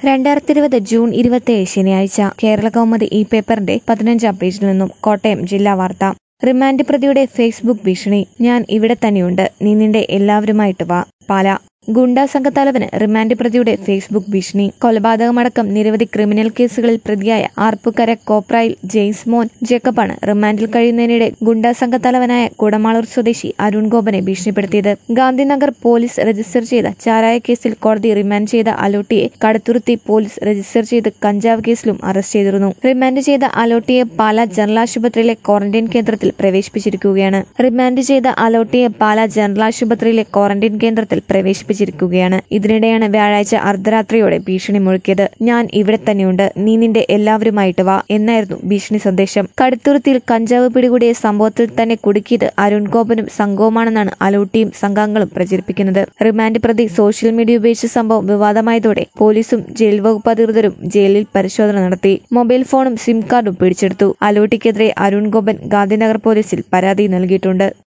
രണ്ടായിരത്തി ഇരുപത് ജൂൺ ഇരുപത്തിയേഴ് ശനിയാഴ്ച കേരള കൗമുദി ഈ പേപ്പറിന്റെ പതിനഞ്ചാം പേജിൽ നിന്നും കോട്ടയം ജില്ലാ വാർത്ത റിമാൻഡ് പ്രതിയുടെ ഫേസ്ബുക്ക് ഭീഷണി ഞാൻ ഇവിടെ തന്നെയുണ്ട് നീ നിന്റെ എല്ലാവരുമായിട്ട് വാ പാല ഗുണ്ടാ സംഘത്തലവന് റിമാൻഡ് പ്രതിയുടെ ഫേസ്ബുക്ക് ഭീഷണി കൊലപാതകമടക്കം നിരവധി ക്രിമിനൽ കേസുകളിൽ പ്രതിയായ ആർപ്പുക്കര കോപ്രായിൽ ജെയിംസ് മോൻ ജേക്കബാണ് റിമാൻഡിൽ കഴിയുന്നതിനിടെ ഗുണ്ടാ സംഘത്തലവനായ കുടമാളൂർ സ്വദേശി അരുൺ ഗോപനെ ഭീഷണിപ്പെടുത്തിയത് ഗാന്ധിനഗർ പോലീസ് രജിസ്റ്റർ ചെയ്ത ചാരായ കേസിൽ കോടതി റിമാൻഡ് ചെയ്ത അലോട്ടിയെ കടുത്തുരുത്തി പോലീസ് രജിസ്റ്റർ ചെയ്ത് കഞ്ചാവ് കേസിലും അറസ്റ്റ് ചെയ്തിരുന്നു റിമാൻഡ് ചെയ്ത അലോട്ടിയെ പാലാ ജനറൽ ആശുപത്രിയിലെ ക്വാറന്റൈൻ കേന്ദ്രത്തിൽ പ്രവേശിപ്പിച്ചിരിക്കുകയാണ് റിമാൻഡ് ചെയ്ത അലോട്ടിയെ പാലാ ജനറൽ ആശുപത്രിയിലെ ക്വാറന്റൈൻ കേന്ദ്രത്തിൽ പ്രവേശിപ്പിച്ചിരിക്കുകയാണ് ഇതിനിടെയാണ് വ്യാഴാഴ്ച അർദ്ധരാത്രിയോടെ ഭീഷണി മുഴക്കിയത് ഞാൻ ഇവിടെ തന്നെയുണ്ട് നീ നിന്റെ എല്ലാവരുമായിട്ട് വാ എന്നായിരുന്നു ഭീഷണി സന്ദേശം കടുത്തുരുത്തിയിൽ കഞ്ചാവ് പിടികൂടിയ സംഭവത്തിൽ തന്നെ കുടുക്കിയത് അരുൺ ഗോപനും സംഘവുമാണെന്നാണ് അലോട്ടിയും സംഘാംഗങ്ങളും പ്രചരിപ്പിക്കുന്നത് റിമാൻഡ് പ്രതി സോഷ്യൽ മീഡിയ ഉപയോഗിച്ച സംഭവം വിവാദമായതോടെ പോലീസും ജയിൽ വകുപ്പ് അധികൃതരും ജയിലിൽ പരിശോധന നടത്തി മൊബൈൽ ഫോണും സിം കാർഡും പിടിച്ചെടുത്തു അലോട്ടിക്കെതിരെ അരുൺ ഗോപൻ ഗാന്ധിനഗർ പോലീസിൽ പരാതി നൽകിയിട്ടുണ്ട്